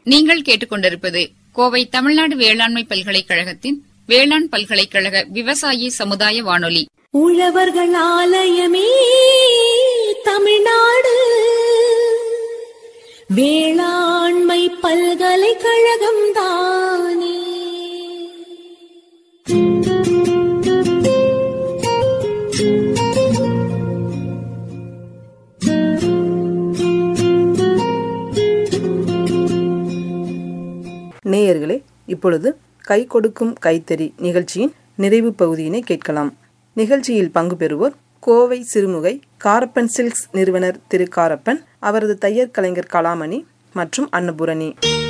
நீங்கள் கேட்டுக்கொண்டிருப்பது கோவை தமிழ்நாடு வேளாண்மை பல்கலைக்கழகத்தின் வேளாண் பல்கலைக்கழக விவசாயி சமுதாய வானொலி உழவர்கள் ஆலயமே தமிழ்நாடு வேளாண்மை பல்கலைக்கழகம் தானே நேயர்களே இப்பொழுது கை கொடுக்கும் கைத்தறி நிகழ்ச்சியின் நிறைவு பகுதியினை கேட்கலாம் நிகழ்ச்சியில் பங்கு பெறுவோர் கோவை சிறுமுகை காரப்பன் சில்க்ஸ் நிறுவனர் திரு காரப்பன் அவரது தையர் கலைஞர் கலாமணி மற்றும் அன்னபூரணி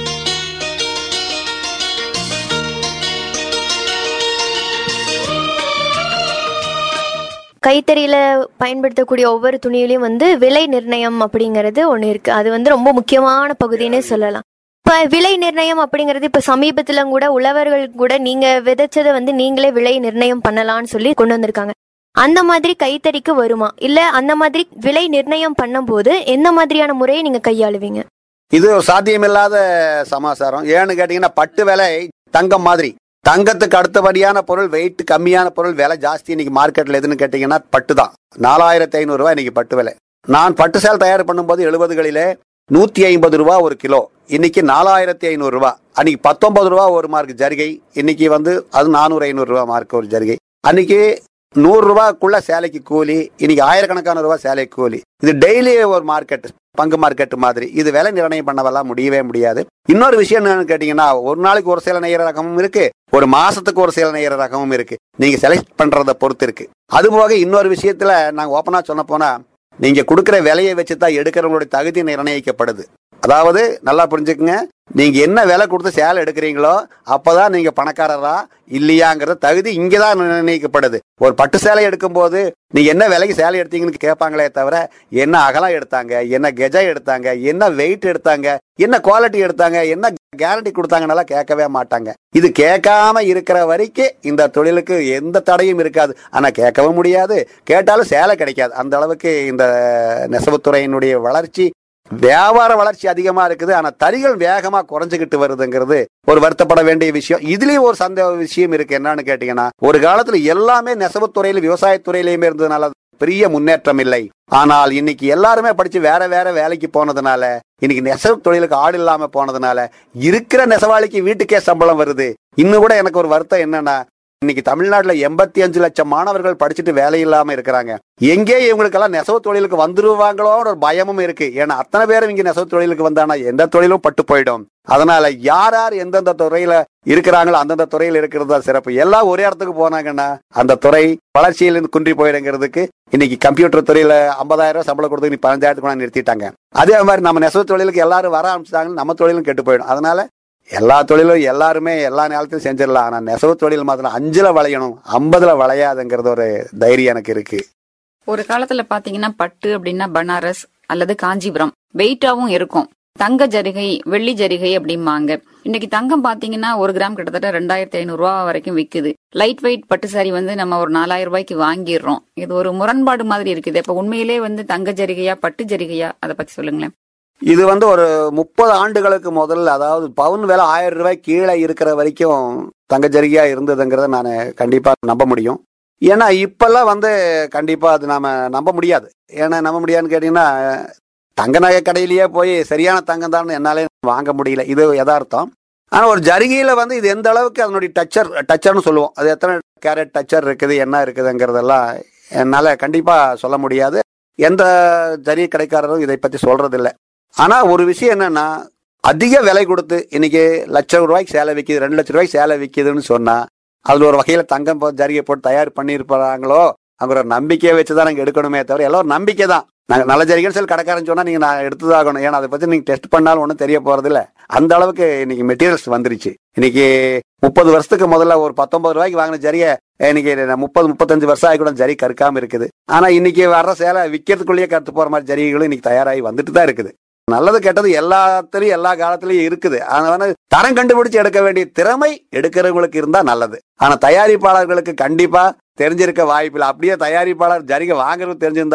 கைத்தறியில பயன்படுத்தக்கூடிய ஒவ்வொரு துணியிலையும் வந்து விலை நிர்ணயம் அப்படிங்கிறது ஒன்று இருக்கு அது வந்து ரொம்ப முக்கியமான பகுதின்னே சொல்லலாம் இப்போ விலை நிர்ணயம் அப்படிங்கிறது இப்போ சமீபத்துல கூட உழவர்கள் கூட நீங்க விதைச்சதை வந்து நீங்களே விலை நிர்ணயம் பண்ணலாம்னு சொல்லி கொண்டு வந்திருக்காங்க அந்த மாதிரி கைத்தறிக்கு வருமா இல்ல அந்த மாதிரி விலை நிர்ணயம் பண்ணும்போது எந்த மாதிரியான முறையை நீங்க கையாளுவீங்க இது ஒரு சாத்தியமில்லாத சமாச்சாரம் ஏன்னு கேட்டீங்கன்னா பட்டு விலை தங்கம் மாதிரி தங்கத்துக்கு அடுத்தபடியான பொருள் வெயிட் கம்மியான பொருள் விலை ஜாஸ்தி இன்னைக்கு மார்க்கெட்ல எதுன்னு கேட்டீங்கன்னா பட்டு தான் நாலாயிரத்தி ஐநூறு ரூபாய் இன்னைக்கு பட்டு விலை நான் பட்டு சேல் தயார் பண்ணும்போது எழுபதுகளிலே நூத்தி ஐம்பது ரூபா ஒரு கிலோ இன்னைக்கு நாலாயிரத்தி ஐநூறு ரூபா அன்னைக்கு பத்தொன்பது ரூபா ஒரு மார்க் ஜரிகை இன்னைக்கு வந்து அது நானூறு ஐநூறு ரூபா மார்க் ஒரு ஜரிகை அன்னைக்கு நூறு ரூபாய்க்குள்ள சேலைக்கு கூலி இன்னைக்கு ஆயிரக்கணக்கான ரூபாய் சேலைக்கு கூலி இது டெய்லி ஒரு மார்க்கெட் பங்கு மார்க்கெட் மாதிரி இது விலை நிர்ணயம் பண்ணவெல்லாம் முடியவே முடியாது இன்னொரு விஷயம் என்னன்னு கேட்டீங்கன்னா ஒரு நாளைக்கு ஒரு சேலை நெய்யற ரகமும் இருக்கு ஒரு மாசத்துக்கு ஒரு சேலை நெய்யற ரகமும் இருக்கு நீங்க செலக்ட் பண்றத பொறுத்து இருக்கு அது போக இன்னொரு விஷயத்துல நாங்க ஓப்பனா சொன்ன போனா நீங்க கொடுக்குற விலையை வச்சு தான் எடுக்கிறவங்களுடைய தகுதி நிர்ணயிக்கப்படுது அதாவது நல்லா புரிஞ்சுக்குங்க நீங்க என்ன விலை கொடுத்து சேலை எடுக்கிறீங்களோ அப்பதான் நீங்க பணக்காரரா இல்லையாங்கிற தகுதி இங்கதான் நிர்ணயிக்கப்படுது ஒரு பட்டு சேலை எடுக்கும்போது நீங்க என்ன விலைக்கு சேலை எடுத்தீங்கன்னு கேட்பாங்களே தவிர என்ன அகலம் எடுத்தாங்க என்ன கெஜா எடுத்தாங்க என்ன வெயிட் எடுத்தாங்க என்ன குவாலிட்டி எடுத்தாங்க என்ன கேரண்டி கொடுத்தாங்கன்னால கேட்கவே மாட்டாங்க இது கேட்காம இருக்கிற வரைக்கும் இந்த தொழிலுக்கு எந்த தடையும் இருக்காது ஆனா கேட்கவும் முடியாது கேட்டாலும் சேலை கிடைக்காது அந்த அளவுக்கு இந்த நெசவுத்துறையினுடைய வளர்ச்சி வியாபார வளர்ச்சி அதிகமா இருக்குது ஆனா தறிகள் வேகமா குறைஞ்சுகிட்டு வருதுங்கிறது ஒரு வருத்தப்பட வேண்டிய விஷயம் இதுலயும் ஒரு சந்தேக விஷயம் இருக்கு என்னன்னு கேட்டீங்கன்னா ஒரு காலத்துல எல்லாமே நெசவுத்துறையில விவசாயத்துறையிலயுமே இருந்ததுனால பெரிய முன்னேற்றம் இல்லை ஆனால் இன்னைக்கு எல்லாருமே படிச்சு வேற வேற வேலைக்கு போனதுனால இன்னைக்கு நெசவு தொழிலுக்கு ஆள் இல்லாம போனதுனால இருக்கிற நெசவாளிக்கு வீட்டுக்கே சம்பளம் வருது இன்னும் கூட எனக்கு ஒரு வருத்தம் என்னன்னா இன்னைக்கு தமிழ்நாட்டுல எண்பத்தி அஞ்சு லட்சம் மாணவர்கள் படிச்சுட்டு வேலை இல்லாம இருக்கிறாங்க எங்கே இவங்களுக்கெல்லாம் நெசவு தொழிலுக்கு வந்துருவாங்களோன்னு ஒரு பயமும் இருக்கு ஏன்னா அத்தனை பேரும் இங்க நெசவு தொழிலுக்கு வந்தானா எந்த தொழிலும் பட்டு போயிடும் அதனால யார் யார் எந்தெந்த துறையில இருக்கிறாங்களோ அந்தந்த துறையில் இருக்கிறது தான் சிறப்பு எல்லாம் ஒரே இடத்துக்கு போனாங்கன்னா அந்த துறை வளர்ச்சியிலிருந்து குன்றி போயிடுங்கிறதுக்கு இன்னைக்கு கம்ப்யூட்டர் துறையில ஐம்பதாயிரம் ரூபாய் சம்பளம் கொடுத்து நீ பதினஞ்சாயிரத்துக்கு கொண்டு நிறுத்திட்டாங்க அதே மாதிரி நம்ம நெசவு தொழிலுக்கு எல்லாரும் வர ஆரம்பிச்சிட்டாங்க நம்ம தொழிலும் கெட்டு போயிடும் அதனால எல்லா தொழிலும் எல்லாருமே எல்லா நேரத்திலும் செஞ்சிடலாம் ஆனா நெசவு தொழில் மாத்திரம் அஞ்சுல வளையணும் ஐம்பதுல வளையாதுங்கிறது ஒரு தைரியம் எனக்கு இருக்கு ஒரு காலத்துல பாத்தீங்கன்னா பட்டு அப்படின்னா பனாரஸ் அல்லது காஞ்சிபுரம் வெயிட்டாவும் இருக்கும் தங்க ஜரிகை வெள்ளி ஜரிகை அப்படிம்பாங்க இன்னைக்கு தங்கம் பாத்தீங்கன்னா ஒரு கிராம் கிட்டத்தட்ட ரெண்டாயிரத்தி ஐநூறு ரூபா வரைக்கும் விக்குது லைட் வெயிட் பட்டு சாரி வந்து நம்ம ஒரு நாலாயிரம் ரூபாய்க்கு வாங்கிடுறோம் இது ஒரு முரண்பாடு மாதிரி இருக்குது இப்ப உண்மையிலே வந்து தங்க ஜரிகையா பட்டு ஜரிகையா அதை பத்தி சொல்லுங்களேன் இது வந்து ஒரு முப்பது ஆண்டுகளுக்கு முதல்ல அதாவது பவுன் விலை ஆயிரம் ரூபாய் கீழே இருக்கிற வரைக்கும் தங்க ஜரிகையா இருந்ததுங்கிறத நான் கண்டிப்பா நம்ப முடியும் ஏன்னா இப்பெல்லாம் வந்து கண்டிப்பா அது நாம நம்ப முடியாது ஏன்னா நம்ப முடியாதுன்னு கேட்டீங்கன்னா தங்க நகை கடையிலேயே போய் சரியான தங்கம் தான் என்னாலே வாங்க முடியல இது யதார்த்தம் ஆனா ஒரு ஜரிகையில வந்து இது எந்த அளவுக்கு அதனுடைய டச்சர் டச்சர்னு சொல்லுவோம் அது எத்தனை கேரட் டச்சர் இருக்குது என்ன இருக்குதுங்கிறதெல்லாம் என்னால கண்டிப்பா சொல்ல முடியாது எந்த ஜரிகை கடைக்காரரும் இதை பத்தி சொல்றது இல்லை ஆனா ஒரு விஷயம் என்னன்னா அதிக விலை கொடுத்து இன்னைக்கு லட்சம் ரூபாய்க்கு சேலை விற்கிது ரெண்டு லட்சம் ரூபாய்க்கு சேலை விற்கிதுன்னு சொன்னா அதுல ஒரு வகையில தங்கம் போ- ஜரிகை போட்டு தயார் பண்ணியிருப்பாங்களோ அங்க ஒரு நம்பிக்கையை வச்சுதான் நாங்க எடுக்கணுமே தவிர எல்லாம் ஒரு நம்பிக்கை தான் நாங்க நல்ல ஜரிகைன்னு சொல்லி கடைக்காரன் சொன்னா நீங்க நான் எடுத்துதாகணும் ஏன்னா அதை பத்தி நீங்க டெஸ்ட் பண்ணாலும் ஒன்றும் தெரிய போறது இல்ல அந்த அளவுக்கு இன்னைக்கு மெட்டீரியல்ஸ் வந்துருச்சு இன்னைக்கு முப்பது வருஷத்துக்கு முதல்ல ஒரு பத்தொன்பது ரூபாய்க்கு வாங்கின ஜரிகை இன்னைக்கு முப்பது முப்பத்தஞ்சு வருஷம் ஆகி கூட ஜரி கற்காம இருக்குது ஆனா இன்னைக்கு வர்ற சேலை விற்கிறதுக்குள்ளேயே கருத்து போற மாதிரி ஜரிகைகளும் இன்னைக்கு தயாராகி வந்துட்டு தான் இருக்குது நல்லது கெட்டது எல்லாத்துலயும் எல்லா காலத்திலயும் இருக்குது அதனால தரம் கண்டுபிடிச்சு எடுக்க வேண்டிய திறமை எடுக்கிறவங்களுக்கு இருந்தா நல்லது ஆனா தயாரிப்பாளர்களுக்கு கண்டிப்பா தெரிஞ்சிருக்க வாய்ப்பில்லை அப்படியே தயாரிப்பாளர் ஜரிகை வாங்குறது தெரிஞ்சிருந்தாலும்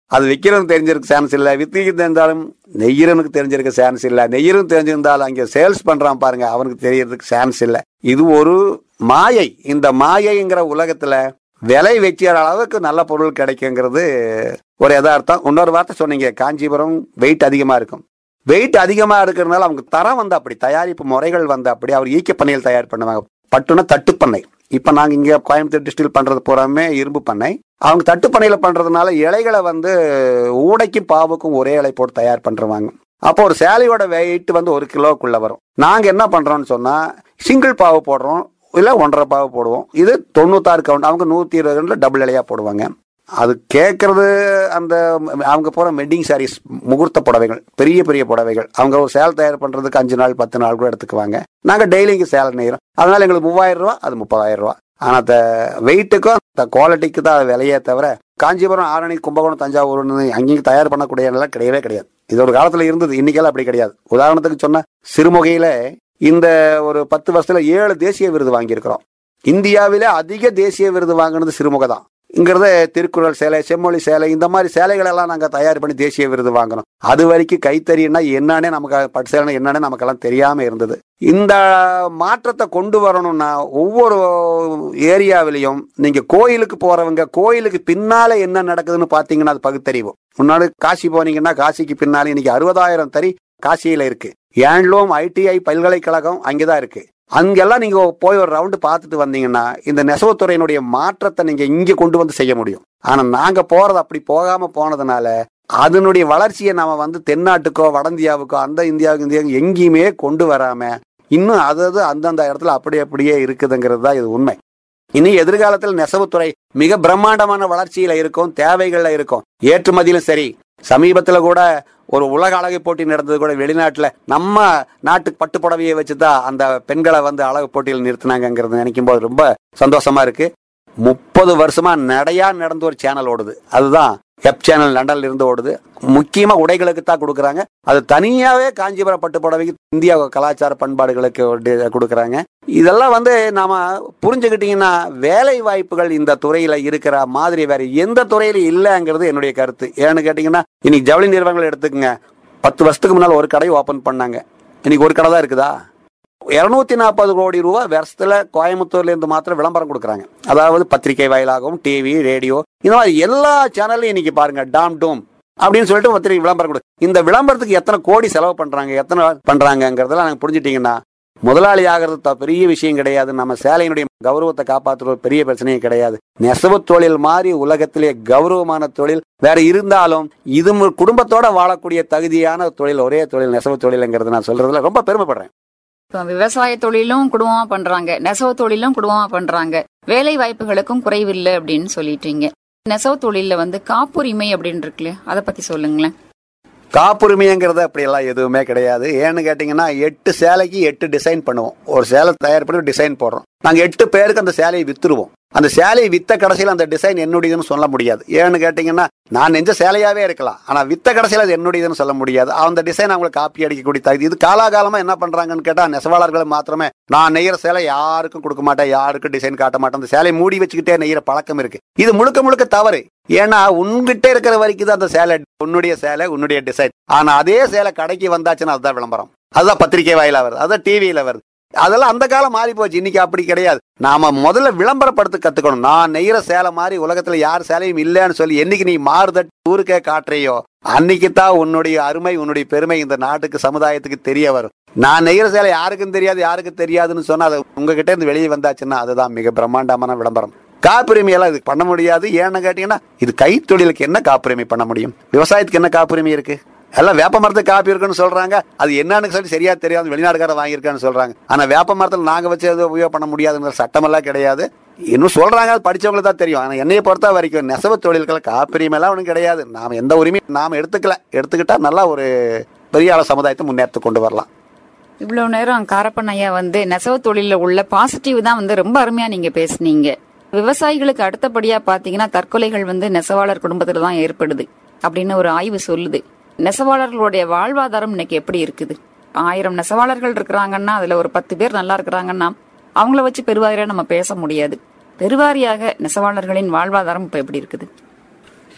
அது விற்கிறவனுக்கு தெரிஞ்சிருக்க சான்ஸ் இல்லை வித்திக்கு தெரிஞ்சாலும் நெய்யறனுக்கு தெரிஞ்சிருக்க சான்ஸ் இல்லை நெய்யரும் தெரிஞ்சிருந்தாலும் அங்கே சேல்ஸ் பண்றான் பாருங்க அவனுக்கு தெரியறதுக்கு சான்ஸ் இல்லை இது ஒரு மாயை இந்த மாயைங்கிற உலகத்துல விலை வச்சுற அளவுக்கு நல்ல பொருள் கிடைக்குங்கிறது ஒரு யதார்த்தம் இன்னொரு வார்த்தை சொன்னீங்க காஞ்சிபுரம் வெயிட் அதிகமா இருக்கும் வெயிட் அதிகமா இருக்கிறதுனால அவங்க தரம் வந்து அப்படி தயாரிப்பு முறைகள் வந்து அப்படி அவர் ஈக்க பண்ணையில் தயார் பண்ணுவாங்க பட்டுனா தட்டு பண்ணை இப்ப நாங்க இங்க கோயம்புத்தூர் டிஸ்ட்ரிக்ட் பண்றது பூராமே இரும்பு பண்ணை அவங்க தட்டு பண்ணையில பண்றதுனால இலைகளை வந்து ஊடைக்கும் பாவுக்கும் ஒரே இலை போட்டு தயார் பண்றவாங்க அப்போ ஒரு சேலையோட வெயிட் வந்து ஒரு கிலோக்குள்ள வரும் நாங்க என்ன பண்றோம்னு சொன்னா சிங்கிள் பாவு போடுறோம் இல்ல ஒன்றரை பாவு போடுவோம் இது தொண்ணூத்தாறு கவுண்ட் அவங்க நூத்தி இருபது கவுண்ட்ல டபுள் இலையா போடுவாங்க அது கேட்கறது அந்த அவங்க போற வெட்டிங் சாரீஸ் முகூர்த்த புடவைகள் பெரிய பெரிய புடவைகள் அவங்க ஒரு சேலை தயார் பண்றதுக்கு அஞ்சு நாள் பத்து நாள் கூட எடுத்துக்குவாங்க நாங்க டெய்லி இங்க சேலை நெய்கிறோம் அதனால எங்களுக்கு மூவாயிரம் ரூபா அது முப்பதாயிரம் ரூபா ஆனா அந்த வெயிட்டுக்கும் அந்த குவாலிட்டிக்கு தான் அது விலையே தவிர காஞ்சிபுரம் ஆரணி கும்பகோணம் தஞ்சாவூர்னு அங்கேயும் தயார் பண்ணக்கூடிய எல்லாம் கிடையவே கிடையாது இது ஒரு காலத்துல இருந்தது இன்னைக்கெல்லாம் அப்படி கிடையாது உதாரணத்துக்கு சொன்ன சிறுமுகையில இந்த ஒரு பத்து வருஷத்துல ஏழு தேசிய விருது வாங்கியிருக்கிறோம் இந்தியாவிலே அதிக தேசிய விருது வாங்கினது சிறுமுகை தான் இங்கிறத திருக்குறள் சேலை செம்மொழி சேலை இந்த மாதிரி சேலைகள் எல்லாம் நாங்கள் தயார் பண்ணி தேசிய விருது வாங்கினோம் அது வரைக்கும் கைத்தறின்னா என்னன்னே நமக்கு பட்டு சேலை என்னன்னே நமக்கெல்லாம் தெரியாம இருந்தது இந்த மாற்றத்தை கொண்டு வரணும்னா ஒவ்வொரு ஏரியாவிலையும் நீங்க கோயிலுக்கு போறவங்க கோயிலுக்கு பின்னால என்ன நடக்குதுன்னு பாத்தீங்கன்னா அது பகுத்தறிவு முன்னாடி காசி போனீங்கன்னா காசிக்கு பின்னால இன்னைக்கு அறுபதாயிரம் தறி காசியில இருக்கு ஏன்லோம் ஐடிஐ பல்கலைக்கழகம் அங்கேதான் இருக்கு அங்கெல்லாம் நீங்க போய் ஒரு ரவுண்டு பார்த்துட்டு வந்தீங்கன்னா இந்த நெசவுத்துறையினுடைய மாற்றத்தை நீங்க இங்க கொண்டு வந்து செய்ய முடியும் ஆனா நாங்க போறது அப்படி போகாம போனதுனால அதனுடைய வளர்ச்சியை நாம வந்து தென்னாட்டுக்கோ வட இந்தியாவுக்கோ அந்த இந்தியாவுக்கு இந்தியாவுக்கு எங்கேயுமே கொண்டு வராம இன்னும் அதது அந்தந்த இடத்துல அப்படி அப்படியே இருக்குதுங்கிறது தான் இது உண்மை இனி எதிர்காலத்தில் நெசவுத்துறை மிக பிரம்மாண்டமான வளர்ச்சியில இருக்கும் தேவைகள்ல இருக்கும் ஏற்றுமதியிலும் சரி சமீபத்துல கூட ஒரு உலக அழகு போட்டி நடந்தது கூட வெளிநாட்டுல நம்ம நாட்டு பட்டு புடவையை வச்சுதான் அந்த பெண்களை வந்து அழகு போட்டியில் நிறுத்தினாங்கிறது நினைக்கும் போது ரொம்ப சந்தோஷமா இருக்கு முப்பது வருஷமா நடையா நடந்த ஒரு சேனல் ஓடுது அதுதான் எப் சேனல் லண்டன்ல இருந்து ஓடுது முக்கியமா உடைகளுக்கு தான் கொடுக்குறாங்க அது தனியாவே காஞ்சிபுரம் பட்டு புடவைக்கு இந்தியா கலாச்சார பண்பாடுகளுக்கு ஒரு கொடுக்குறாங்க இதெல்லாம் வந்து நாம புரிஞ்சுக்கிட்டீங்கன்னா வேலை வாய்ப்புகள் இந்த துறையில இருக்கிற மாதிரி வேற எந்த துறையில இல்லைங்கிறது என்னுடைய கருத்து ஏன்னு கேட்டீங்கன்னா இன்னைக்கு ஜவுளி நிறுவனங்கள் எடுத்துக்கங்க பத்து வருஷத்துக்கு முன்னால் ஒரு கடை ஓபன் பண்ணாங்க இன்னைக்கு ஒரு கடை தான் இருக்குதா இருநூத்தி நாற்பது கோடி ரூபா வருஷத்துல கோயம்புத்தூர்ல இருந்து மாத்திரம் விளம்பரம் கொடுக்குறாங்க அதாவது பத்திரிகை வாயிலாகவும் டிவி ரேடியோ இந்த மாதிரி எல்லா சேனல்லையும் இன்னைக்கு பாருங்க டாம் டூம் அப்படின்னு சொல்லிட்டு பத்திரிகை விளம்பரம் கொடு இந்த விளம்பரத்துக்கு எத்தனை கோடி செலவு பண்றாங்க எத்தனை பண்றாங்கிறதெல்லாம் நாங்க புரிஞ்சுட்டீங்கன்னா முதலாளி ஆகிறது த- பெரிய விஷயம் கிடையாது நம்ம சேலையினுடைய கௌரவத்தை காப்பாற்றுறது பெரிய பிரச்சனையே கிடையாது நெசவு தொழில் மாதிரி உலகத்திலே கௌரவமான தொழில் வேற இருந்தாலும் இது மு- குடும்பத்தோட வாழக்கூடிய தகுதியான தொழில் ஒரே தொழில் நெசவு தொழில்ங்கிறது நான் சொல்றதுல ரொம்ப பெருமைப்படுறேன் இப்ப விவசாய தொழிலும் குடும்பமா பண்றாங்க நெசவு தொழிலும் குடும்பமா பண்றாங்க வேலை வாய்ப்புகளுக்கும் குறைவில்லை அப்படின்னு சொல்லிட்டீங்க நெசவு தொழில்ல வந்து காப்புரிமை அப்படின்னு இருக்குல்ல அதை பத்தி சொல்லுங்களேன் காப்புரிமைங்கிறது அப்படியெல்லாம் எதுவுமே கிடையாது ஏன்னு கேட்டிங்கன்னா எட்டு சேலைக்கு எட்டு டிசைன் பண்ணுவோம் ஒரு சேலை தயார் பண்ணி டிசைன் போடுறோம் நாங்கள் எட்டு பேருக்கு அந்த சேலையை வித்துருவோம் அந்த சேலையை வித்த கடைசியில் அந்த டிசைன் என்னுடையதுன்னு சொல்ல முடியாது ஏன்னு கேட்டிங்கன்னா நான் நெஞ்ச சேலையாவே இருக்கலாம் ஆனால் வித்த கடைசியில் அது என்னுடையதுன்னு சொல்ல முடியாது அந்த டிசைன் அவங்களுக்கு காப்பி அடிக்கக்கூடிய தகுதி இது காலாகாலமாக என்ன பண்ணுறாங்கன்னு கேட்டால் நெசவாளர்கள் மாத்திரமே நான் நெய்கிற சேலை யாருக்கும் கொடுக்க மாட்டேன் யாருக்கும் டிசைன் காட்ட மாட்டேன் அந்த சேலையை மூடி வச்சுக்கிட்டே நெய்கிற பழக்கம் இருக்கு இது முழுக்க முழுக்க தவறு ஏன்னா உன்கிட்ட இருக்கிற வரைக்கும் தான் அந்த சேலை உன்னுடைய சேலை உன்னுடைய டிசைன் ஆனா அதே சேலை கடைக்கு வந்தாச்சுன்னா அதுதான் விளம்பரம் அதுதான் பத்திரிகை வாயிலா வருது அதுதான் டிவியில வருது அதெல்லாம் அந்த காலம் மாறி போச்சு இன்னைக்கு அப்படி கிடையாது நாம முதல்ல விளம்பரப்படுத்த கத்துக்கணும் நான் நெய்கிற சேலை மாதிரி உலகத்துல யார் சேலையும் இல்லைன்னு சொல்லி என்னைக்கு நீ மாறுதட் ஊருக்கே காட்டுறியோ அன்னைக்கு தான் உன்னுடைய அருமை உன்னுடைய பெருமை இந்த நாட்டுக்கு சமுதாயத்துக்கு தெரிய வரும் நான் நெய்கிற சேலை யாருக்கும் தெரியாது யாருக்கும் தெரியாதுன்னு சொன்னா அது உங்ககிட்ட இருந்து வெளியே வந்தாச்சுன்னா அதுதான் மிக பிரம்மாண்டமான விளம்பரம் காப்புரிமை எல்லாம் இது பண்ண முடியாது ஏன்னு கேட்டீங்கன்னா இது கைத்தொழிலுக்கு என்ன காப்புரிமை பண்ண முடியும் விவசாயத்துக்கு என்ன காப்புரிமை இருக்கு எல்லாம் வேப்ப மரத்துக்கு காப்பி இருக்குன்னு சொல்றாங்க அது என்னன்னு சொல்லி சரியா தெரியாது வெளிநாடுகார வாங்கியிருக்கான்னு சொல்றாங்க ஆனா வேப்ப மரத்தில் நாங்க வச்சு எதுவும் உபயோகம் பண்ண முடியாதுங்கிற சட்டமெல்லாம் கிடையாது இன்னும் சொல்றாங்க அது படிச்சவங்களுக்கு தான் தெரியும் ஆனா என்னைய பொறுத்த வரைக்கும் நெசவு தொழில்கள் காப்புரிமை எல்லாம் ஒன்றும் கிடையாது நாம எந்த உரிமையும் நாம எடுத்துக்கல எடுத்துக்கிட்டா நல்லா ஒரு பெரிய அளவு சமுதாயத்தை முன்னேற்ற கொண்டு வரலாம் இவ்வளவு நேரம் காரப்பன் ஐயா வந்து நெசவு தொழில உள்ள பாசிட்டிவ் தான் வந்து ரொம்ப அருமையா நீங்க பேசுனீங்க விவசாயிகளுக்கு அடுத்தபடியா பாத்தீங்கன்னா தற்கொலைகள் வந்து நெசவாளர் குடும்பத்துல தான் ஏற்படுது அப்படின்னு ஒரு ஆய்வு சொல்லுது நெசவாளர்களுடைய வாழ்வாதாரம் இன்னைக்கு எப்படி இருக்குது ஆயிரம் நெசவாளர்கள் இருக்கிறாங்கன்னா அதுல ஒரு பத்து பேர் நல்லா இருக்கிறாங்கன்னா அவங்கள வச்சு பெருவாரியா நம்ம பேச முடியாது பெருவாரியாக நெசவாளர்களின் வாழ்வாதாரம் இப்ப எப்படி இருக்குது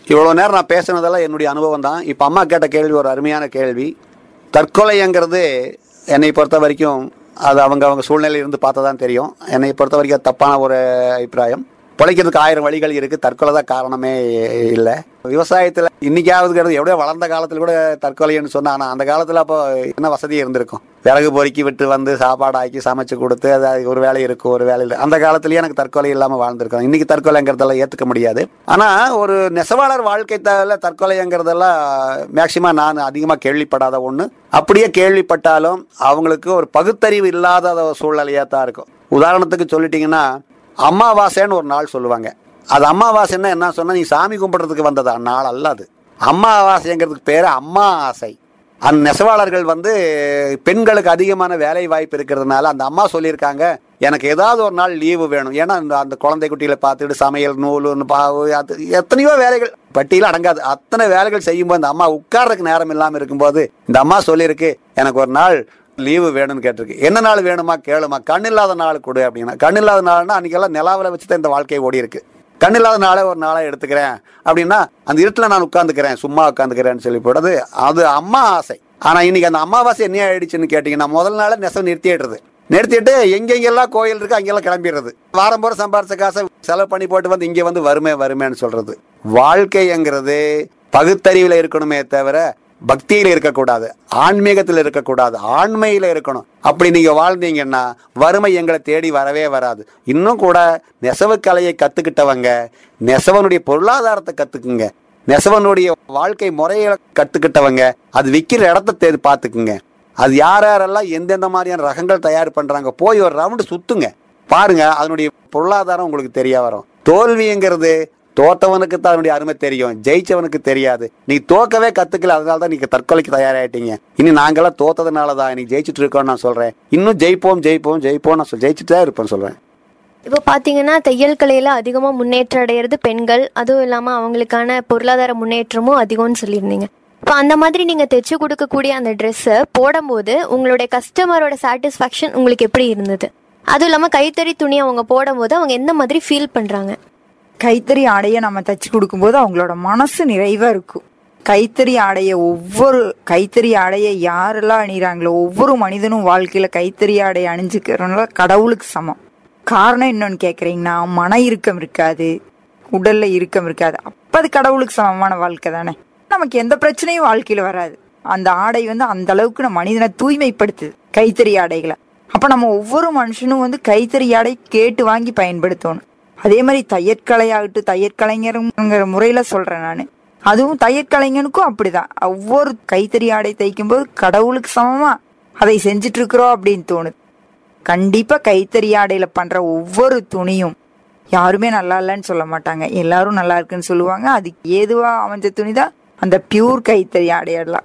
இவ்வளோ நேரம் நான் பேசுனதெல்லாம் என்னுடைய அனுபவம் தான் இப்போ அம்மா கேட்ட கேள்வி ஒரு அருமையான கேள்வி தற்கொலைங்கிறது என்னை பொறுத்த வரைக்கும் அது அவங்க அவங்க சூழ்நிலையில இருந்து பார்த்தா தான் தெரியும் என்னை பொறுத்த வரைக்கும் அது தப்பான ஒரு அபிப்பிராயம் பிழைக்கிறதுக்கு ஆயிரம் வழிகள் இருக்குது தற்கொலை தான் காரணமே இல்லை விவசாயத்தில் இன்னைக்காவதுங்கிறது எவ்வளோ வளர்ந்த காலத்தில் கூட தற்கொலைன்னு சொன்னா ஆனால் அந்த காலத்தில் அப்போ என்ன வசதி இருந்திருக்கும் விறகு பொறுக்கி விட்டு வந்து சாப்பாடு ஆக்கி சமைச்சு கொடுத்து அது ஒரு வேலை இருக்கும் ஒரு வேலை இல்லை அந்த காலத்துலயே எனக்கு தற்கொலை இல்லாமல் வாழ்ந்திருக்கோம் இன்னைக்கு தற்கொலைங்கிறதெல்லாம் ஏற்றுக்க முடியாது ஆனால் ஒரு நெசவாளர் வாழ்க்கை தவிர தற்கொலைங்கிறதெல்லாம் மேக்சிமம் நான் அதிகமாக கேள்விப்படாத ஒன்று அப்படியே கேள்விப்பட்டாலும் அவங்களுக்கு ஒரு பகுத்தறிவு இல்லாத ஒரு சூழ்நிலையாக தான் இருக்கும் உதாரணத்துக்கு சொல்லிட்டீங்கன்னா அமாவாசைன்னு ஒரு நாள் சொல்லுவாங்க அது அமாவாசைன்னா என்ன சொன்னா நீ சாமி கும்பிடுறதுக்கு வந்ததா நாள் அல்ல அது அமாவாசைங்கிறதுக்கு பேர் அம்மா ஆசை அந்த நெசவாளர்கள் வந்து பெண்களுக்கு அதிகமான வேலை வாய்ப்பு இருக்கிறதுனால அந்த அம்மா சொல்லியிருக்காங்க எனக்கு ஏதாவது ஒரு நாள் லீவு வேணும் ஏன்னா அந்த அந்த குழந்தை குட்டிகளை பார்த்துட்டு சமையல் நூல் பாவு அது எத்தனையோ வேலைகள் பட்டியல அடங்காது அத்தனை வேலைகள் செய்யும்போது அந்த அம்மா உட்கார்றதுக்கு நேரம் இல்லாமல் இருக்கும்போது இந்த அம்மா சொல்லியிருக்கு எனக்கு ஒரு நாள் லீவு வேணும்னு கேட்டிருக்கு என்ன நாள் வேணுமா கேளுமா கண் இல்லாத நாள் கொடு அப்படின்னா கண் இல்லாத நாள்னா அன்னைக்கெல்லாம் நிலாவில் வச்சு தான் இந்த வாழ்க்கை ஓடி இருக்கு கண் இல்லாத நாளே ஒரு நாளை எடுத்துக்கிறேன் அப்படின்னா அந்த இருட்டில் நான் உட்காந்துக்கிறேன் சும்மா உட்காந்துக்கிறேன்னு சொல்லி போடுறது அது அம்மா ஆசை ஆனா இன்னைக்கு அந்த அமாவாசை என்ன ஆயிடுச்சுன்னு கேட்டீங்கன்னா முதல் நாளே நெசவு நிறுத்திடுறது நிறுத்திட்டு எங்கெங்கெல்லாம் கோயில் இருக்கு அங்கெல்லாம் கிளம்பிடுறது வாரம் போற சம்பாரிச்ச காசை செலவு பண்ணி போட்டு வந்து இங்க வந்து வருமே வருமேன்னு சொல்றது வாழ்க்கைங்கிறது பகுத்தறிவுல இருக்கணுமே தவிர பக்தியில இருக்கக்கூடாது ஆன்மீகத்தில் இருக்கக்கூடாது ஆண்மையில இருக்கணும் அப்படி நீங்க வாழ்ந்தீங்கன்னா வறுமை எங்களை தேடி வரவே வராது இன்னும் கூட நெசவு கலையை கத்துக்கிட்டவங்க நெசவனுடைய பொருளாதாரத்தை கத்துக்குங்க நெசவனுடைய வாழ்க்கை முறையை கத்துக்கிட்டவங்க அது விற்கிற இடத்த தேடி பார்த்துக்குங்க அது யார் யாரெல்லாம் எந்தெந்த மாதிரியான ரகங்கள் தயார் பண்றாங்க போய் ஒரு ரவுண்டு சுத்துங்க பாருங்க அதனுடைய பொருளாதாரம் உங்களுக்கு தெரிய வரும் தோல்விங்கிறது தோத்தவனுக்கு தான் அதனுடைய அருமை தெரியும் ஜெயிச்சவனுக்கு தெரியாது நீ தோக்கவே கத்துக்கல அதனால தான் நீங்க தற்கொலைக்கு தயாராயிட்டீங்க இனி நாங்கெல்லாம் தோத்ததுனால தான் நீ ஜெயிச்சுட்டு இருக்கோம்னு நான் சொல்றேன் இன்னும் ஜெயிப்போம் ஜெயிப்போம் ஜெயிப்போம் நான் சொல் ஜெயிச்சுட்டு தான் இருப்பேன் சொல்றேன் இப்போ பார்த்தீங்கன்னா தையல் கலையில் அதிகமாக முன்னேற்றம் அடையிறது பெண்கள் அதுவும் இல்லாமல் அவங்களுக்கான பொருளாதார முன்னேற்றமும் அதிகம்னு சொல்லியிருந்தீங்க இப்போ அந்த மாதிரி நீங்கள் தைச்சு கொடுக்கக்கூடிய அந்த ட்ரெஸ்ஸை போடும்போது உங்களுடைய கஸ்டமரோட சாட்டிஸ்ஃபேக்ஷன் உங்களுக்கு எப்படி இருந்தது அதுவும் இல்லாமல் கைத்தறி துணி அவங்க போடும்போது அவங்க எந்த மாதிரி ஃபீல் பண்ணுறாங்க கைத்தறி ஆடையை நம்ம தச்சு கொடுக்கும்போது அவங்களோட மனசு நிறைவா இருக்கும் கைத்தறி ஆடைய ஒவ்வொரு கைத்தறி ஆடையை யாரெல்லாம் அணிகிறாங்களோ ஒவ்வொரு மனிதனும் வாழ்க்கையில கைத்தறி ஆடையை அணிஞ்சுக்கிறனால கடவுளுக்கு சமம் காரணம் என்னன்னு கேக்குறீங்கன்னா மன இறுக்கம் இருக்காது உடல்ல இறுக்கம் இருக்காது அப்ப அது கடவுளுக்கு சமமான வாழ்க்கை தானே நமக்கு எந்த பிரச்சனையும் வாழ்க்கையில வராது அந்த ஆடை வந்து அந்த அளவுக்கு நம்ம மனிதனை தூய்மைப்படுத்துது கைத்தறி ஆடைகளை அப்ப நம்ம ஒவ்வொரு மனுஷனும் வந்து கைத்தறி ஆடை கேட்டு வாங்கி பயன்படுத்தணும் அதே மாதிரி தையற்கலையாகட்டும் தையற்கலைஞருங்கிற முறையில சொல்றேன் நான் அதுவும் தையற்கலைஞனுக்கும் அப்படிதான் ஒவ்வொரு கைத்தறி ஆடை தைக்கும் போது கடவுளுக்கு சமமா அதை செஞ்சுட்டு இருக்கிறோம் அப்படின்னு தோணுது கண்டிப்பா கைத்தறி ஆடையில பண்ற ஒவ்வொரு துணியும் யாருமே நல்லா இல்லைன்னு சொல்ல மாட்டாங்க எல்லாரும் நல்லா இருக்குன்னு சொல்லுவாங்க அதுக்கு ஏதுவா அமைஞ்ச துணி தான் அந்த பியூர் கைத்தறி ஆடையெல்லாம்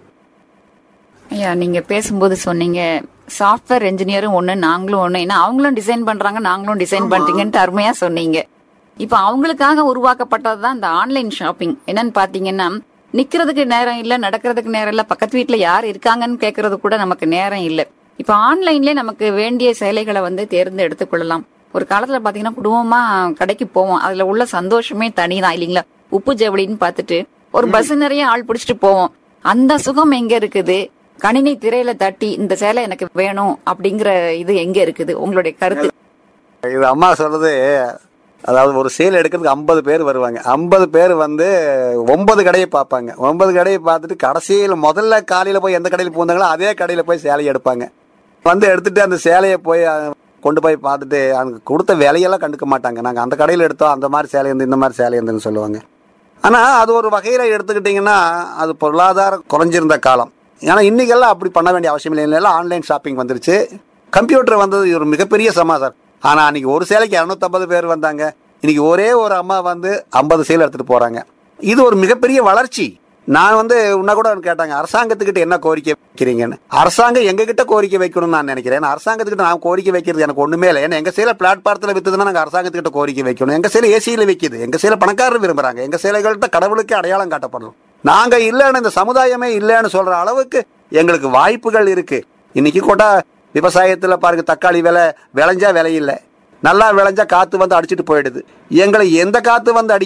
ஐயா நீங்க பேசும்போது சொன்னீங்க சாஃப்ட்வேர் இன்ஜினியரும் ஒண்ணு நாங்களும் ஒண்ணு ஏன்னா அவங்களும் டிசைன் பண்றாங்க நாங்களும் டிசைன் பண்றீங்கன்ட்டு அருமையா சொன்னீங்க இப்ப அவங்களுக்காக உருவாக்கப்பட்டதுதான் இந்த ஆன்லைன் ஷாப்பிங் என்னன்னு பாத்தீங்கன்னா நிக்கிறதுக்கு நேரம் இல்ல நடக்கிறதுக்கு நேரம் இல்ல பக்கத்து வீட்டுல யார் இருக்காங்கன்னு கேக்குறது கூட நமக்கு நேரம் இல்ல இப்ப ஆன்லைன்லயே நமக்கு வேண்டிய சேலைகளை வந்து தேர்ந்து எடுத்துக்கொள்ளலாம் ஒரு காலத்துல பாத்தீங்கன்னா குடும்பமா கடைக்கு போவோம் அதுல உள்ள சந்தோஷமே தனிதான் இல்லைங்களா உப்பு ஜவுளின்னு பார்த்துட்டு ஒரு பஸ் நிறைய ஆள் பிடிச்சிட்டு போவோம் அந்த சுகம் எங்க இருக்குது கணினி திரையில தட்டி இந்த சேலை எனக்கு வேணும் அப்படிங்கிற இது எங்க இருக்குது உங்களுடைய கருத்து இது அம்மா சொல்றது அதாவது ஒரு சேல் எடுக்கிறதுக்கு ஐம்பது பேர் வருவாங்க ஐம்பது பேர் வந்து ஒன்பது கடையை பார்ப்பாங்க ஒன்பது கடையை பார்த்துட்டு கடைசியில் முதல்ல காலையில் போய் எந்த கடையில் பூந்தாங்களோ அதே கடையில் போய் சேலையை எடுப்பாங்க வந்து எடுத்துட்டு அந்த சேலையை போய் அஹ், கொண்டு போய் பார்த்துட்டு அதுக்கு கொடுத்த விலையெல்லாம் கண்டுக்க மாட்டாங்க நாங்கள் அந்த கடையில் எடுத்தோம் அந்த மாதிரி சேலை இருந்து இந்த மாதிரி சேலை இருந்துன்னு சொல்லுவாங்க ஆனால் அது ஒரு வகையில் எடுத்துக்கிட்டிங்கன்னா அது பொருளாதாரம் குறைஞ்சிருந்த காலம் ஏன்னா இன்னைக்கெல்லாம் அப்படி பண்ண வேண்டிய அவசியம் இல்லை எல்லாம் ஆன்லைன் ஷாப்பிங் வந்துருச்சு கம்ப்யூட்டர் வந்தது இது ஒரு மிகப்பெரிய சமாசாரம் ஆனால் அன்னைக்கு ஒரு சேலைக்கு இரநூத்தம்பது பேர் வந்தாங்க இன்னைக்கு ஒரே ஒரு அம்மா வந்து ஐம்பது சேலை எடுத்துட்டு போறாங்க இது ஒரு மிகப்பெரிய வளர்ச்சி நான் வந்து உன்ன கூட கேட்டாங்க அரசாங்கத்துக்கிட்ட என்ன கோரிக்கை வைக்கிறீங்கன்னு அரசாங்கம் எங்க கிட்ட கோரிக்கை வைக்கணும்னு நான் நினைக்கிறேன் ஏன்னா அரசாங்கத்துக்கிட்ட நான் கோரிக்கை வைக்கிறது எனக்கு ஒண்ணுமே இல்லை ஏன்னா எங்க சேலை பிளாட்பாரத்தில் வித்துதுன்னா நாங்கள் அரசாங்கத்துக்கிட்ட கோரிக்கை வைக்கணும் எங்க சேலை ஏசியில் விற்கிது எங்க சேலை பணக்காரர் விரும்புறாங்க எங்க சேலைகள்கிட்ட கடவுளுக்கு அடையாளம் காட்டப்படணும் நாங்க இல்லைன்னு இந்த சமுதாயமே இல்லைன்னு சொல்ற அளவுக்கு எங்களுக்கு வாய்ப்புகள் இருக்கு இன்னைக்கு கூட விவசாயத்துல பாருங்க தக்காளி விலை விளைஞ்சா விலை இல்லை நல்லா விளைஞ்சா காத்து வந்து அடிச்சிட்டு போயிடுது எங்களை எந்த காத்து வந்து அடிக்காது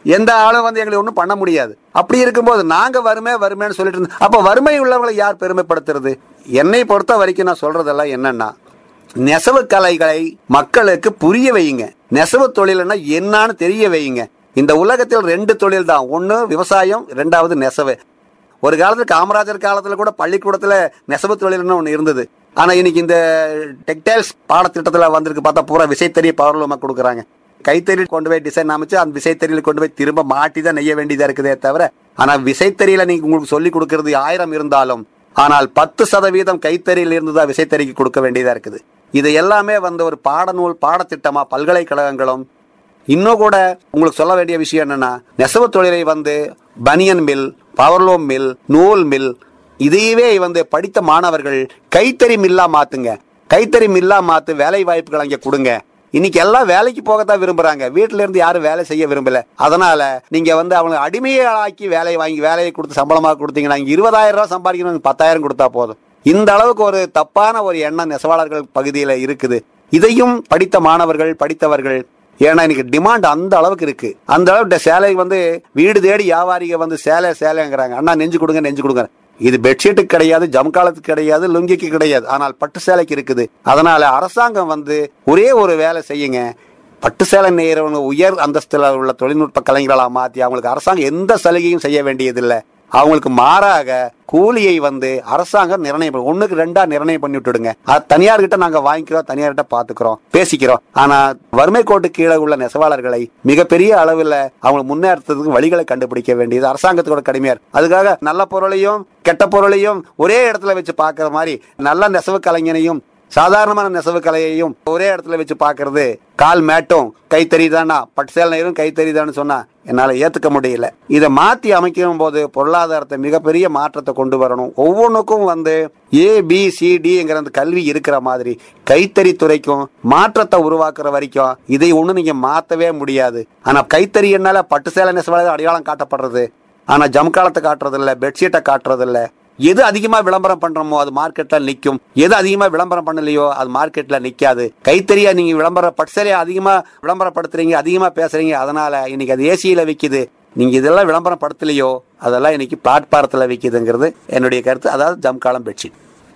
எந்த ஆளும் வந்து எங்களை ஒன்றும் பண்ண முடியாது அப்படி இருக்கும்போது நாங்க வறுமை வறுமைன்னு சொல்லிட்டு இருந்தோம் அப்ப வறுமை உள்ளவங்களை யார் பெருமைப்படுத்துறது என்னை பொறுத்த வரைக்கும் நான் சொல்றதெல்லாம் என்னன்னா நெசவு கலைகளை மக்களுக்கு புரிய வையுங்க நெசவு தொழில்னா என்னன்னு தெரிய வையுங்க இந்த உலகத்தில் ரெண்டு தொழில் தான் ஒன்னு விவசாயம் ரெண்டாவது நெசவு ஒரு காலத்துல காமராஜர் காலத்துல கூட பள்ளிக்கூடத்துல நெசவு தொழில்னு ஒன்று இருந்தது ஆனா இன்னைக்கு இந்த டெக்டைல்ஸ் பாடத்திட்டத்துல வந்திருக்கு பார்த்தா பூரா விசைத்தறி பவர்லூமா கொடுக்குறாங்க கைத்தறி கொண்டு போய் டிசைன் அமைச்சு அந்த விசைத்தறியில கொண்டு போய் திரும்ப மாட்டி தான் நெய்ய வேண்டியதா இருக்குதே தவிர ஆனா விசைத்தறியில நீங்க உங்களுக்கு சொல்லி கொடுக்கறது ஆயிரம் இருந்தாலும் ஆனால் பத்து சதவீதம் கைத்தறியில் இருந்து தான் விசைத்தறிக்கு கொடுக்க வேண்டியதா இருக்குது இது எல்லாமே வந்து ஒரு பாடநூல் பாடத்திட்டமா பல்கலைக்கழகங்களும் இன்னும் கூட உங்களுக்கு சொல்ல வேண்டிய விஷயம் என்னன்னா நெசவு தொழிலை வந்து பனியன் மில் பவர்லூம் மில் நூல் மில் இதையவே வந்து படித்த மாணவர்கள் கைத்தறி மில்லா மாத்துங்க கைத்தறி மில்லா மாத்து வேலை வாய்ப்புகள் அங்க கொடுங்க இன்னைக்கு எல்லாம் வேலைக்கு போகத்தான் விரும்புறாங்க வீட்டுல இருந்து யாரும் வேலை செய்ய விரும்பல அதனால நீங்க வந்து அவங்க அடிமையை ஆக்கி வேலையை வாங்கி வேலையை கொடுத்து சம்பளமா கொடுத்தீங்கன்னா இங்க இருபதாயிரம் ரூபாய் சம்பாதிக்கணும் பத்தாயிரம் கொடுத்தா போதும் இந்த அளவுக்கு ஒரு தப்பான ஒரு எண்ணம் நெசவாளர்கள் பகுதியில இருக்குது இதையும் படித்த மாணவர்கள் படித்தவர்கள் ஏன்னா இன்னைக்கு டிமாண்ட் அந்த அளவுக்கு இருக்கு அந்த அளவுக்கு சேலை வந்து வீடு தேடி வியாபாரிக வந்து சேலை சேலைங்கிறாங்க அண்ணா நெஞ்சு கொடுங்க நெஞ்சு கொடுங்க இது பெட்ஷீட்டுக்கு கிடையாது ஜம்காலத்துக்கு கிடையாது லுங்கிக்கு கிடையாது ஆனால் பட்டு சேலைக்கு இருக்குது அதனால அரசாங்கம் வந்து ஒரே ஒரு வேலை செய்யுங்க பட்டு சேலை நெய்யறவங்க உயர் அந்தஸ்துல உள்ள தொழில்நுட்ப கலைஞர்களா மாத்தி அவங்களுக்கு அரசாங்கம் எந்த சலுகையும் செய்ய வேண்டியதில்லை அவங்களுக்கு மாறாக கூலியை வந்து அரசாங்கம் நிர்ணயம் பண்ணு- ஒண்ணுக்கு ரெண்டா நிர்ணயம் பண்ணி விட்டுடுங்க அது தனியார் கிட்ட நாங்க வாங்கிக்கிறோம் தனியார் கிட்ட பாத்துக்கிறோம் பேசிக்கிறோம் ஆனா வறுமை கோட்டு கீழே உள்ள நெசவாளர்களை மிகப்பெரிய அளவில் அவங்க முன்னேற்றத்துக்கு வழிகளை கண்டுபிடிக்க வேண்டியது அரசாங்கத்தோட கடுமையா இருக்கு அதுக்காக நல்ல பொருளையும் கெட்ட பொருளையும் ஒரே இடத்துல வச்சு பார்க்கிற மாதிரி நல்ல நெசவு கலைஞனையும் சாதாரணமான நெசவு கலையையும் ஒரே இடத்துல வச்சு பார்க்கிறது கால் மேட்டும் கைத்தறி தானா பட்டு சேலை நெய்யும் கைத்தறி தான்னு சொன்னா என்னால ஏத்துக்க முடியல இதை மாத்தி அமைக்கும் போது பொருளாதாரத்தை மிகப்பெரிய மாற்றத்தை கொண்டு வரணும் ஒவ்வொன்றுக்கும் வந்து ஏ பி சி டிங்கிற அந்த கல்வி இருக்கிற மாதிரி கைத்தறி துறைக்கும் மாற்றத்தை உருவாக்குற வரைக்கும் இதை ஒண்ணு நீங்க மாத்தவே முடியாது ஆனா கைத்தறி என்னால பட்டு சேலை நெசவாளர் அடையாளம் காட்டப்படுறது ஆனா ஜம்காலத்தை காட்டுறது இல்ல பெட்ஷீட்டை காட்டுறது இல்ல எது அதிகமா விளம்பரம் பண்றோமோ அது மார்க்கெட்ல நிக்கும் எது அதிகமா விளம்பரம் பண்ணலையோ அது மார்க்கெட்ல நிக்காது கைத்தறியா நீங்க விளம்பரம் பட்சலையா அதிகமா விளம்பரப்படுத்துறீங்க அதிகமா பேசுறீங்க அதனால இன்னைக்கு அது ஏசியில விக்குது நீங்க இதெல்லாம் விளம்பரம் படுத்தலையோ அதெல்லாம் இன்னைக்கு பிளாட்பாரத்துல விக்குதுங்கிறது என்னுடைய கருத்து அதாவது ஜம்காலம் பெட்ஷீட்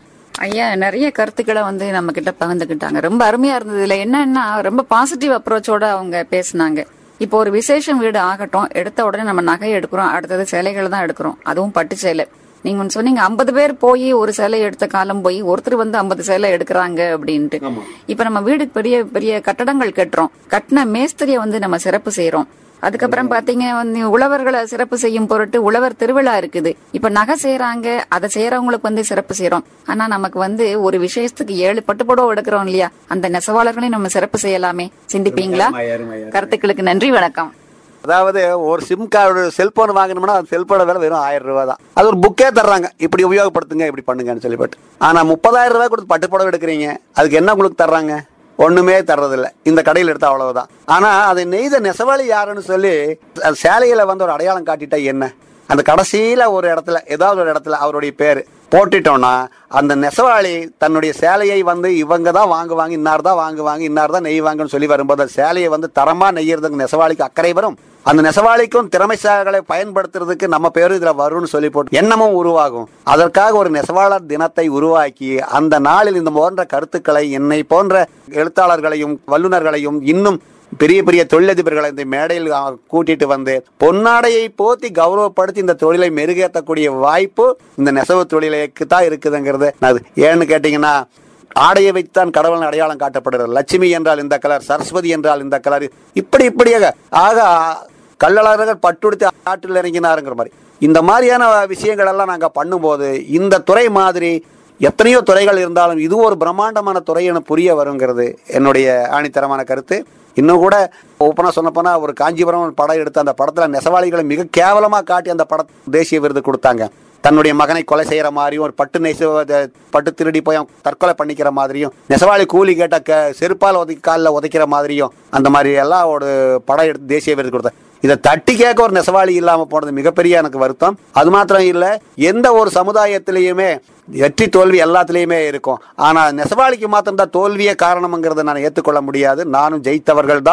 ஐயா நிறைய கருத்துக்களை வந்து நம்ம கிட்ட பகிர்ந்துக்கிட்டாங்க ரொம்ப அருமையா இருந்தது இதுல என்னன்னா ரொம்ப பாசிட்டிவ் அப்ரோச்சோட அவங்க பேசுனாங்க இப்போ ஒரு விசேஷம் வீடு ஆகட்டும் எடுத்த உடனே நம்ம நகை எடுக்கிறோம் அடுத்தது சேலைகள் தான் எடுக்கிறோம் அதுவும் பட்டு சேலை நீங்க ஒண்ணு சொன்னீங்க ஐம்பது பேர் போய் ஒரு சேலை எடுத்த காலம் போய் ஒருத்தர் வந்து ஐம்பது சேலை எடுக்கிறாங்க அப்படின்ட்டு இப்ப நம்ம வீடு பெரிய பெரிய கட்டடங்கள் கட்டுறோம் கட்டின மேஸ்திரியை வந்து நம்ம சிறப்பு செய்யறோம் அதுக்கப்புறம் பாத்தீங்க வந்து உழவர்களை சிறப்பு செய்யும் பொருட்டு உழவர் திருவிழா இருக்குது இப்ப நகை செய்யறாங்க அதை செய்யறவங்களுக்கு வந்து சிறப்பு செய்யறோம் ஆனா நமக்கு வந்து ஒரு விசேஷத்துக்கு ஏழு பட்டுப்புடவை எடுக்கிறோம் இல்லையா அந்த நெசவாளர்களையும் நம்ம சிறப்பு செய்யலாமே சிந்திப்பீங்களா கருத்துக்களுக்கு நன்றி வணக்கம் அதாவது ஒரு சிம் கார்டு செல்போன் வாங்கணும்னா அந்த செல்போன விலை வெறும் ஆயிரம் ரூபாய் தான் அது ஒரு புக்கே தர்றாங்க இப்படி உபயோகப்படுத்துங்க இப்படி பண்ணுங்கன்னு சொல்லிப்பட்டு ஆனா முப்பதாயிரம் ரூபாய் கொடுத்து பட்டு புடவை எடுக்கிறீங்க அதுக்கு என்ன உங்களுக்கு தர்றாங்க ஒண்ணுமே தர்றதில்ல இந்த கடையில் எடுத்தா அவ்வளவுதான் ஆனா அதை நெய்த நெசவாளி யாருன்னு சொல்லி அது சேலையில வந்து ஒரு அடையாளம் காட்டிட்டா என்ன அந்த கடைசியில ஒரு இடத்துல ஏதாவது ஒரு இடத்துல அவருடைய பேரு போட்டுட்டோம்னா அந்த நெசவாளி தன்னுடைய சேலையை வந்து இவங்க தான் வாங்குவாங்க இன்னார் தான் வாங்குவாங்க இன்னார் தான் நெய்வாங்கன்னு சொல்லி வரும்போது அந்த சேலையை வந்து தரமா நெய்யறதுக்கு நெசவாளிக்கு அக்கறை வரும் அந்த நெசவாளிக்கும் திறமைசாலிகளை பயன்படுத்துறதுக்கு நம்ம பேரும் இதுல வரும்னு சொல்லி போட்டு எண்ணமும் உருவாகும் அதற்காக ஒரு நெசவாளர் தினத்தை உருவாக்கி அந்த நாளில் இந்த போன்ற கருத்துக்களை என்னை போன்ற எழுத்தாளர்களையும் வல்லுநர்களையும் இன்னும் பெரிய பெரிய தொழிலதிபர்களை இந்த மேடையில் அ, கூட்டிட்டு வந்து பொன்னாடையை போத்தி கௌரவப்படுத்தி இந்த தொழிலை மெருகேற்றக்கூடிய வாய்ப்பு இந்த நெசவு தொழிலுக்கு தான் இருக்குதுங்கிறது அது ஏன்னு கேட்டீங்கன்னா ஆடையை வைத்தான் கடவுள் அடையாளம் காட்டப்படுகிறது லட்சுமி என்றால் இந்த கலர் சரஸ்வதி என்றால் இந்த கலர் இப்படி இப்படியாக ஆக கள்ளழகர்கள் பட்டுடுத்து ஆற்றில் இறங்கினாருங்கிற மாதிரி இந்த மாதிரியான விஷயங்கள் எல்லாம் நாங்க பண்ணும்போது இந்த துறை மாதிரி எத்தனையோ துறைகள் இருந்தாலும் இது ஒரு பிரம்மாண்டமான துறை என புரிய வருங்கிறது என்னுடைய ஆணித்தரமான கருத்து இன்னும் கூட ஓப்பனாக சொன்னப்போனா ஒரு காஞ்சிபுரம் படம் எடுத்து அந்த படத்துல நெசவாளிகளை மிக கேவலமா காட்டி அந்த பட தேசிய விருது கொடுத்தாங்க தன்னுடைய மகனை கொலை செய்யற மாதிரியும் ஒரு பட்டு நெச பட்டு திருடி போய் அவன் தற்கொலை பண்ணிக்கிற மாதிரியும் நெசவாளி கூலி கேட்ட க செருப்பால் உதைக்க காலில் உதைக்கிற மாதிரியும் அந்த மாதிரி எல்லாம் ஒரு படம் எடுத்து தேசிய விருது கொடுத்தாங்க இதை தட்டி கேட்க ஒரு நெசவாளி இல்லாம போனது மிகப்பெரிய எனக்கு வருத்தம் அது மாத்திரம் இல்ல எந்த ஒரு சமுதாயத்திலையுமே வெற்றி தோல்வி எல்லாத்துலேயுமே இருக்கும் ஆனா நெசவாளிக்கு மாத்திரம் தான் தோல்வியே காரணம்ங்கிறத நான் ஏற்றுக்கொள்ள முடியாது நானும் ஜெயித்தவர்கள் தான்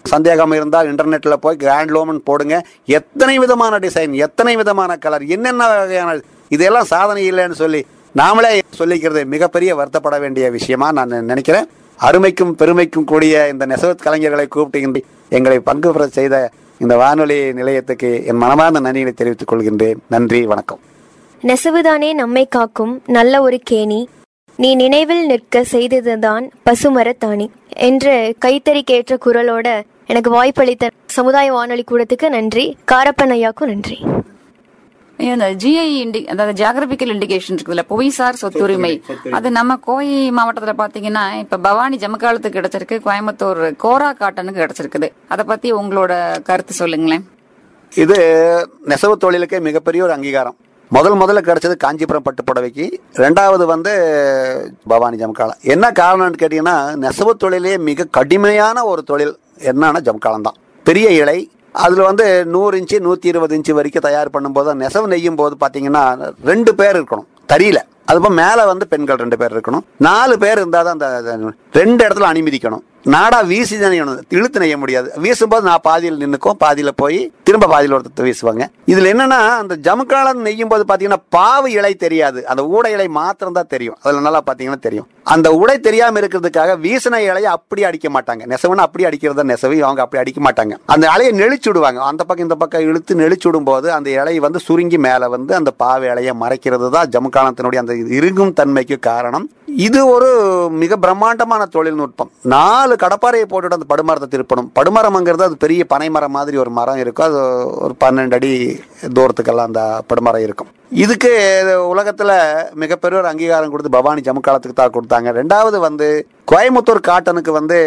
சந்தேகம் இருந்தால் இன்டர்நெட்டில் போய் கிராண்ட் லோமன் போடுங்க எத்தனை விதமான டிசைன் எத்தனை விதமான கலர் என்னென்ன வகையான இதெல்லாம் சாதனை இல்லைன்னு சொல்லி நாமளே சொல்லிக்கிறது மிகப்பெரிய வருத்தப்பட வேண்டிய விஷயமா நான் நினைக்கிறேன் அருமைக்கும் பெருமைக்கும் கூடிய இந்த நெசவு கலைஞர்களை கூப்பிட்டு எங்களை பங்கு பெற செய்த இந்த வானொலி நிலையத்துக்கு என் மனமார்ந்த நன்றியை தெரிவித்துக் கொள்கின்றேன் நன்றி வணக்கம் நெசவுதானே நம்மை காக்கும் நல்ல ஒரு கேணி நீ நினைவில் நிற்க செய்ததுதான் பசுமரத்தாணி என்ற கைத்தறிக்கேற்ற குரலோட எனக்கு வாய்ப்பளித்த சமுதாய வானொலி கூடத்துக்கு நன்றி காரப்பன் ஐயாக்கும் நன்றி இந்த ஜிஐ இண்டி அதாவது ஜியாகிரபிக்கல் இண்டிகேஷன் இருக்குதுல்ல புவிசார் சொத்துரிமை அது நம்ம கோவை மாவட்டத்துல பாத்தீங்கன்னா இப்ப பவானி ஜமக்காலத்துக்கு கிடைச்சிருக்கு கோயம்புத்தூர் கோரா காட்டனுக்கு கிடைச்சிருக்குது அத பத்தி உங்களோட கருத்து சொல்லுங்களேன் இது நெசவு தொழிலுக்கே மிகப்பெரிய ஒரு அங்கீகாரம் முதல் முதல்ல கிடைச்சது காஞ்சிபுரம் பட்டு புடவைக்கு ரெண்டாவது வந்து பவானி ஜம்காலம் என்ன காரணம்னு கேட்டீங்கன்னா நெசவு தொழிலே மிக கடுமையான ஒரு தொழில் என்னன்னா ஜம்காலம் தான் பெரிய இலை அதில் வந்து நூறு இன்ச்சு நூற்றி இருபது இன்ச்சு வரைக்கும் தயார் பண்ணும்போது நெசவு நெய்யும் போது பார்த்தீங்கன்னா ரெண்டு பேர் இருக்கணும் தறியில அதுபோல் மேலே வந்து பெண்கள் ரெண்டு பேர் இருக்கணும் நாலு பேர் இருந்தால் தான் அந்த ரெண்டு இடத்துல அனுமதிக்கணும் நாடா வீசி நெய்யணும் இழுத்து நெய்ய முடியாது வீசும்போது நான் பாதியில் நின்றுக்கும் பாதியில் போய் திரும்ப பாதியில் ஒருத்தர் வீசுவாங்க இதில் என்னன்னா அந்த ஜமுக்காலம் நெய்யும் போது பார்த்தீங்கன்னா பாவு இலை தெரியாது அந்த ஊட இலை மாத்திரம் தான் தெரியும் அதில் நல்லா பார்த்தீங்கன்னா தெரியும் அந்த உடை தெரியாமல் இருக்கிறதுக்காக வீசின இலையை அப்படி அடிக்க மாட்டாங்க நெசவுன்னு அப்படி அடிக்கிறத நெசவு அவங்க அப்படி அடிக்க மாட்டாங்க அந்த இலையை நெளிச்சு விடுவாங்க அந்த பக்கம் இந்த பக்கம் இழுத்து நெளிச்சு விடும்போது அந்த இலை வந்து சுருங்கி மேலே வந்து அந்த பாவு இலையை மறைக்கிறது தான் ஜமுக்காலத்தினுடைய அந்த இறுகும் தன்மைக்கு காரணம் இது ஒரு மிக பிரம்மாண்டமான தொழில்நுட்பம் நாலு கடப்பாறையை போட்டுட்டு அந்த படுமரத்தை திருப்பணும் படுமரம்ங்கிறது அது பெரிய பனைமரம் மாதிரி ஒரு மரம் இருக்கும் அது ஒரு பன்னெண்டு அடி தூரத்துக்கெல்லாம் அந்த படுமரம் இருக்கும் இதுக்கு உலகத்தில் மிகப்பெரிய ஒரு அங்கீகாரம் கொடுத்து பவானி ஜமுக்காலத்துக்கு தான் கொடுத்தாங்க ரெண்டாவது வந்து கோயம்புத்தூர் காட்டனுக்கு வந்து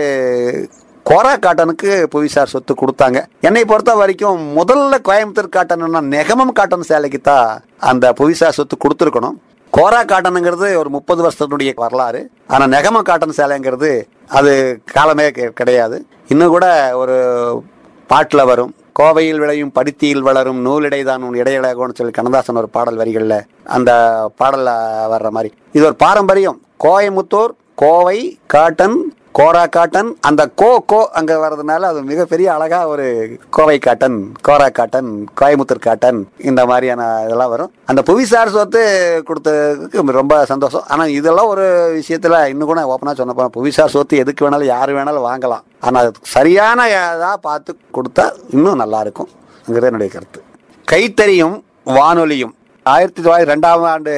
கொரா காட்டனுக்கு புவிசார் சொத்து கொடுத்தாங்க என்னை பொறுத்த வரைக்கும் முதல்ல கோயம்புத்தூர் காட்டணும்னா நெகமம் காட்டன் சேலைக்கு தான் அந்த புவிசார் சொத்து கொடுத்துருக்கணும் கோரா காட்டனுங்கிறது ஒரு முப்பது வருஷத்தினுடைய வரலாறு ஆனால் நெகம காட்டன் சேலைங்கிறது அது காலமே கி- கிடையாது இன்னும் கூட ஒரு பாட்டில் வரும் கோவையில் விளையும் பருத்தியில் வளரும் நூலிடைதான் உன் இடையழகோன்னு சொல்லி கண்ணதாசன் ஒரு பாடல் வரிகளில் அந்த பாடலில் வர்ற மாதிரி இது ஒரு பாரம்பரியம் கோயமுத்தூர் கோவை காட்டன் கோரா காட்டன் அந்த கோ கோ அங்க வர்றதுனால அது மிகப்பெரிய அழகா ஒரு Kovai cotton Kora cotton Coimbatore cotton இந்த மாதிரியான இதெல்லாம் வரும் அந்த புவிசார் சொத்து கொடுத்ததுக்கு ரொம்ப சந்தோஷம் ஆனா இதெல்லாம் ஒரு விஷயத்துல இன்னும் கூட ஓப்பனா சொன்ன போனா புவிசார் சொத்து எதுக்கு வேணாலும் யாரு வேணாலும் வாங்கலாம் ஆனா அது சரியான இதா பார்த்து கொடுத்தா இன்னும் நல்லா இருக்கும்ங்கிறது என்னுடைய கருத்து கைத்தறியும் வானொலியும் ஆயிரத்தி தொள்ளாயிரத்தி ரெண்டாம் ஆண்டு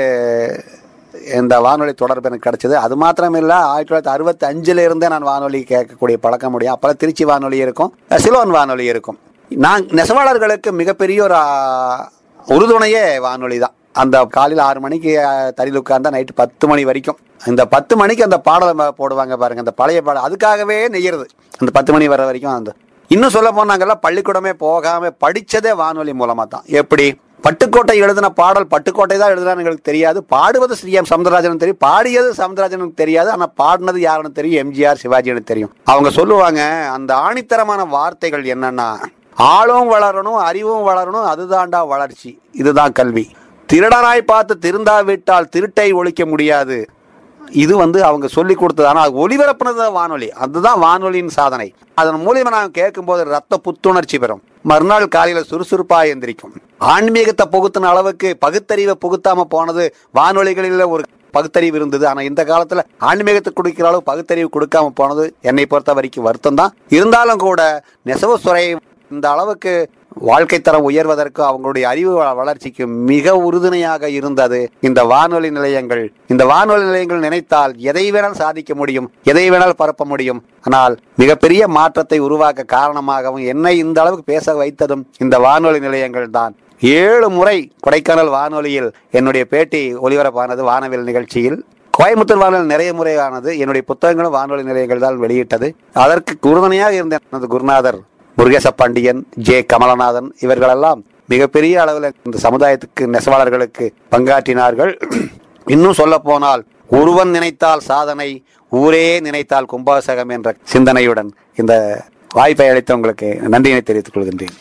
இந்த வானொலி தொடர்பு எனக்கு கிடைச்சது அது மாத்திரம் இல்லை ஆயிரத்தி தொள்ளாயிரத்தி அறுபத்தி அஞ்சுல இருந்தே நான் வானொலி கேட்கக்கூடிய பழக்கம் முடியும் அப்போல்லாம் திருச்சி வானொலி இருக்கும் சிலோன் வானொலி இருக்கும் நான் நெசவாளர்களுக்கு மிகப்பெரிய ஒரு ஆ, உறுதுணையே வானொலி தான் அந்த காலையில் ஆறு மணிக்கு ஆ, தறியில் உட்கார்ந்தா நைட்டு பத்து மணி வரைக்கும் இந்த பத்து மணிக்கு அந்த பாடலை ம- போடுவாங்க பாருங்க அந்த பழைய பாடல் அதுக்காகவே நெய்யறது அந்த பத்து மணி வர வரைக்கும் அந்த இன்னும் சொல்ல போனாங்கல்ல பள்ளிக்கூடமே போகாம படிச்சதே வானொலி மூலமா தான் எப்படி பட்டுக்கோட்டை எழுதின பாடல் பட்டுக்கோட்டை தான் எழுதுனான்னு எங்களுக்கு தெரியாது பாடுவது ஸ்ரீ எம் சவுந்தரராஜன் தெரியும் பாடியது சவுந்தரராஜனுக்கு தெரியாது ஆனா பாடினது யாருன்னு தெரியும் எம்ஜிஆர் சிவாஜின்னு தெரியும் அவங்க சொல்லுவாங்க அந்த ஆணித்தரமான வார்த்தைகள் என்னன்னா ஆளும் வளரணும் அறிவும் வளரணும் அதுதான்டா வளர்ச்சி இதுதான் கல்வி திருடராய் பார்த்து திருந்தாவிட்டால் திருட்டை ஒழிக்க முடியாது இது வந்து அவங்க சொல்லி கொடுத்தது ஆனால் அது ஒளிபரப்புனது தான் வானொலி அதுதான் வானொலியின் சாதனை அதன் மூலியமா நான் கேட்கும்போது ரத்த புத்துணர்ச்சி பெறும் மறுநாள் காலையில சுறுசுறுப்பா எந்திரிக்கும் ஆன்மீகத்தை புகுத்தின அளவுக்கு பகுத்தறிவை புகுத்தாம போனது வானொலிகளில் ஒரு பகுத்தறிவு இருந்தது ஆனா இந்த காலத்துல ஆன்மீகத்தை கொடுக்கிற அளவு பகுத்தறிவு கொடுக்காம போனது என்னை பொறுத்த வரைக்கும் வருத்தம் தான் இருந்தாலும் கூட நெசவு துறை இந்த அளவுக்கு வாழ்க்கை தரம் உயர்வதற்கு அவங்களுடைய அறிவு வ- வளர்ச்சிக்கு மிக உறுதுணையாக இருந்தது இந்த வானொலி நிலையங்கள் இந்த வானொலி நிலையங்கள் நினைத்தால் எதை வேணால் சாதிக்க முடியும் எதை வேணால் பரப்ப முடியும் ஆனால் மிகப்பெரிய மாற்றத்தை உருவாக்க காரணமாகவும் என்னை இந்த அளவுக்கு பேச வைத்ததும் இந்த வானொலி நிலையங்கள் தான் ஏழு முறை கொடைக்கானல் வானொலியில் என்னுடைய பேட்டி ஒலிபரப்பானது வானவில் நிகழ்ச்சியில் கோயம்புத்தூர் வானொலி நிறைய முறையானது என்னுடைய புத்தகங்களும் வானொலி நிலையங்கள் தான் வெளியிட்டது அதற்கு உறுதுணையாக இருந்த எனது குருநாதர் முருகேச பாண்டியன் ஜே கமலநாதன் இவர்களெல்லாம் மிகப்பெரிய அளவில் இந்த சமுதாயத்துக்கு நெசவாளர்களுக்கு பங்காற்றினார்கள் இன்னும் சொல்ல போனால் ஒருவன் நினைத்தால் சாதனை ஊரே நினைத்தால் கும்பாசகம் என்ற சிந்தனையுடன் இந்த வாய்ப்பை அளித்த உங்களுக்கு நன்றியினை தெரிவித்துக் கொள்கின்றேன்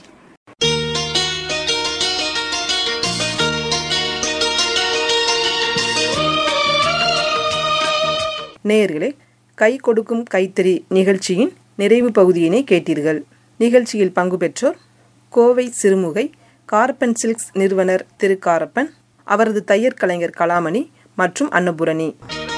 நேயர்களே கை கொடுக்கும் கைத்தறி நிகழ்ச்சியின் நிறைவு பகுதியினை கேட்டீர்கள் நிகழ்ச்சியில் பங்கு பெற்றோர் கோவை சிறுமுகை கார்பன் சில்க்ஸ் நிறுவனர் திரு காரப்பன் அவரது தையற் கலைஞர் கலாமணி மற்றும் அன்னபூரணி